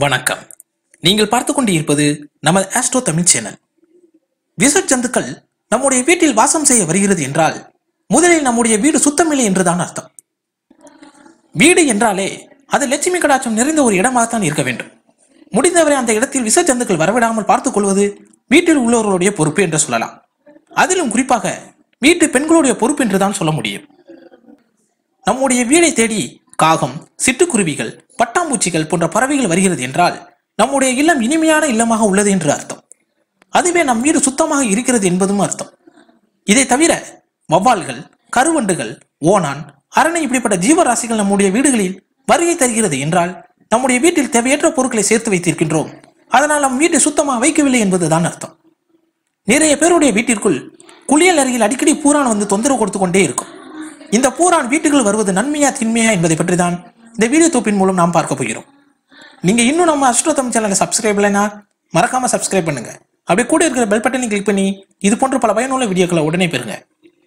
வணக்கம் நீங்கள் பார்த்து கொண்டு இருப்பது நமது ஆஸ்ட்ரோ தமிழ் சேனல் விச ஜந்துக்கள் நம்முடைய வீட்டில் வாசம் செய்ய வருகிறது என்றால் முதலில் நம்முடைய வீடு சுத்தமில்லை என்றுதான் அர்த்தம் வீடு என்றாலே அது லட்சுமி கடாட்சம் நிறைந்த ஒரு இடமாகத்தான் இருக்க வேண்டும் முடிந்தவரை அந்த இடத்தில் விச ஜந்துக்கள் வரவிடாமல் பார்த்துக் கொள்வது வீட்டில் உள்ளவர்களுடைய பொறுப்பு என்று சொல்லலாம் அதிலும் குறிப்பாக வீட்டு பெண்களுடைய பொறுப்பு என்றுதான் சொல்ல முடியும் நம்முடைய வீடை தேடி காகம் சிட்டுக்குருவிகள் பட்டாம்பூச்சிகள் போன்ற பறவைகள் வருகிறது என்றால் நம்முடைய இல்லம் இனிமையான இல்லமாக உள்ளது என்று அர்த்தம் அதுவே நம் வீடு சுத்தமாக இருக்கிறது என்பதும் அர்த்தம் இதை தவிர வவ்வால்கள் கருவண்டுகள் ஓணான் அரணை இப்படிப்பட்ட ஜீவராசிகள் நம்முடைய வீடுகளில் வருகை தருகிறது என்றால் நம்முடைய வீட்டில் தேவையற்ற பொருட்களை சேர்த்து வைத்திருக்கின்றோம் அதனால் நம் வீட்டை சுத்தமாக வைக்கவில்லை என்பதுதான் அர்த்தம் நிறைய பேருடைய வீட்டிற்குள் குளியல் அருகில் அடிக்கடி பூரான் வந்து தொந்தரவு கொடுத்து கொண்டே இருக்கும் இந்த பூரான் வீட்டுக்குள் வருவது நன்மையா தின்மையா என்பதை பற்றி தான் இந்த வீடியோ தொப்பின் மூலம் நாம் பார்க்க போகிறோம் நீங்க இன்னும் நம்ம அஸ்ட்ரோ தமிழ் சேனலை சப்ஸ்கிரைப் இல்லைனா மறக்காம சப்ஸ்கிரைப் பண்ணுங்க அப்படியே கூட இருக்கிற பெல் பட்டனை கிளிக் பண்ணி இது போன்ற பல பயனுள்ள வீடியோக்களை உடனே பெறுங்க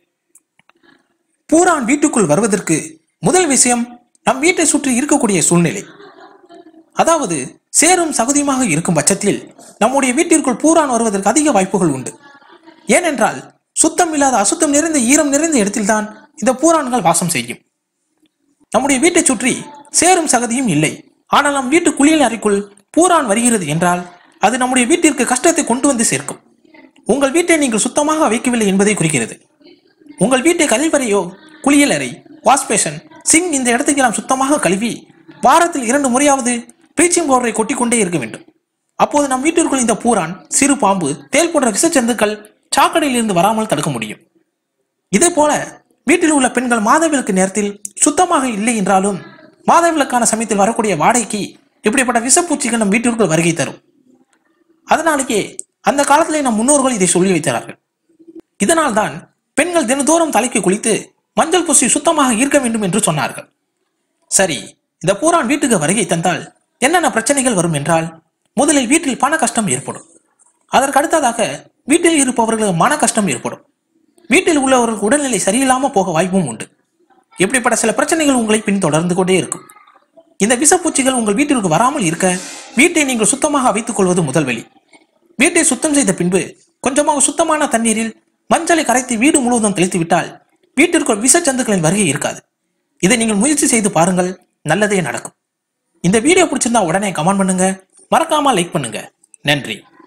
பூரான் வீட்டுக்குள் வருவதற்கு முதல் விஷயம் நம் வீட்டை சுற்றி இருக்கக்கூடிய சூழ்நிலை அதாவது சேரும் சகுதியுமாக இருக்கும் பட்சத்தில் நம்முடைய வீட்டிற்குள் பூரான் வருவதற்கு அதிக வாய்ப்புகள் உண்டு ஏனென்றால் சுத்தம் இல்லாத அசுத்தம் நிறைந்த ஈரம் நிறைந்த இடத்தில்தான் இந்த பூரான்கள் வாசம் செய்யும் நம்முடைய வீட்டை சுற்றி சேரும் சகதியும் இல்லை ஆனால் நம் வீட்டு குளியல் அறைக்குள் பூரான் வருகிறது என்றால் அது நம்முடைய வீட்டிற்கு கஷ்டத்தை கொண்டு வந்து சேர்க்கும் உங்கள் வீட்டை நீங்கள் சுத்தமாக வைக்கவில்லை என்பதை குறிக்கிறது உங்கள் வீட்டை கழிவறையோ குளியல் அறை வாஷ்பேஷன் சிங் இந்த இடத்துக்கெல்லாம் சுத்தமாக கழுவி வாரத்தில் இரண்டு முறையாவது ப்ளீச்சிங் பவுடரை கொட்டிக்கொண்டே இருக்க வேண்டும் அப்போது நம் வீட்டிற்குள் இந்த பூரான் சிறு பாம்பு தேல் போன்ற விஷச்சந்துக்கள் சாக்கடையில் இருந்து வராமல் தடுக்க முடியும் இதே போல வீட்டில் உள்ள பெண்கள் மாதவிலக்கு நேரத்தில் சுத்தமாக இல்லை என்றாலும் மாதவிலக்கான சமயத்தில் வரக்கூடிய வாடகைக்கு இப்படிப்பட்ட விஷப்பூச்சிகள் நம் வீட்டிற்குள் வருகை தரும் அதனாலேயே அந்த காலத்திலே நம் முன்னோர்கள் இதை சொல்லி வைத்தார்கள் இதனால்தான் பெண்கள் தினந்தோறும் தலைக்கு குளித்து மஞ்சள் பூசி சுத்தமாக இருக்க வேண்டும் என்று சொன்னார்கள் சரி இந்த பூரான் வீட்டுக்கு வருகை தந்தால் என்னென்ன பிரச்சனைகள் வரும் என்றால் முதலில் வீட்டில் பண கஷ்டம் ஏற்படும் அதற்கு அடுத்ததாக வீட்டில் இருப்பவர்களுக்கு மன கஷ்டம் ஏற்படும் வீட்டில் உள்ளவர்களுக்கு உடல்நிலை சரியில்லாம போக வாய்ப்பும் உண்டு இப்படிப்பட்ட சில பிரச்சனைகள் உங்களை பின்தொடர்ந்து கொண்டே இருக்கும் இந்த விஷப்பூச்சிகள் உங்கள் வீட்டிற்கு வராமல் இருக்க வீட்டை நீங்கள் சுத்தமாக வைத்துக் கொள்வது முதல் வழி வீட்டை சுத்தம் செய்த பின்பு கொஞ்சமாக சுத்தமான தண்ணீரில் மஞ்சளை கரைத்து வீடு முழுவதும் தெளித்து விட்டால் வீட்டிற்குள் விஷச்சந்துக்களின் வருகை இருக்காது இதை நீங்கள் முயற்சி செய்து பாருங்கள் நல்லதே நடக்கும் இந்த வீடியோ பிடிச்சிருந்தா உடனே கமெண்ட் பண்ணுங்க மறக்காம லைக் பண்ணுங்க நன்றி